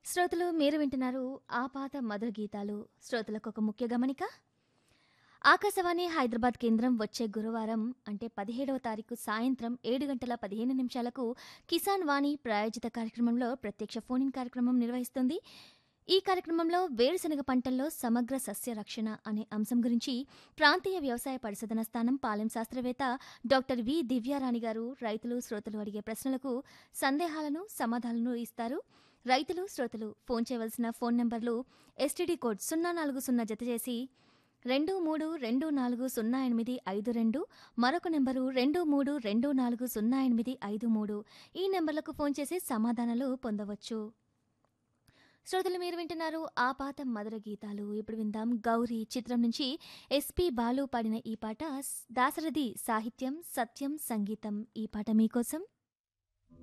శ్రోతలు మీరు వింటున్నారు ఆ పాత మధుర గీతాలు శ్రోతలకు ఒక ముఖ్య గమనిక ఆకాశవాణి హైదరాబాద్ కేంద్రం వచ్చే గురువారం అంటే పదిహేడవ తారీఖు సాయంత్రం ఏడు గంటల పదిహేను నిమిషాలకు కిసాన్ వాణి ప్రాయోజిత కార్యక్రమంలో ప్రత్యక్ష ఫోన్ ఇన్ కార్యక్రమం నిర్వహిస్తుంది ఈ కార్యక్రమంలో వేరుశనగ పంటల్లో సమగ్ర సస్య రక్షణ అనే అంశం గురించి ప్రాంతీయ వ్యవసాయ పరిశోధన స్థానం పాలెం శాస్త్రవేత్త డాక్టర్ వి దివ్యారాణి గారు రైతులు శ్రోతలు అడిగే ప్రశ్నలకు సందేహాలను సమాధానాలను ఇస్తారు రైతులు శ్రోతలు ఫోన్ చేయవలసిన ఫోన్ నంబర్లు ఎస్టీడీ కోడ్ సున్నా నాలుగు సున్నా జత చేసి రెండు మూడు రెండు నాలుగు సున్నా ఎనిమిది ఐదు రెండు మరొక నెంబరు రెండు మూడు రెండు నాలుగు సున్నా ఎనిమిది ఐదు మూడు ఈ నెంబర్లకు ఫోన్ చేసి సమాధానాలు పొందవచ్చు శ్రోతలు మీరు వింటున్నారు ఆ పాత మధుర గీతాలు ఇప్పుడు విందాం గౌరీ చిత్రం నుంచి ఎస్పి బాలు పాడిన ఈ పాట దాసరథి సాహిత్యం సత్యం సంగీతం ఈ పాట మీకోసం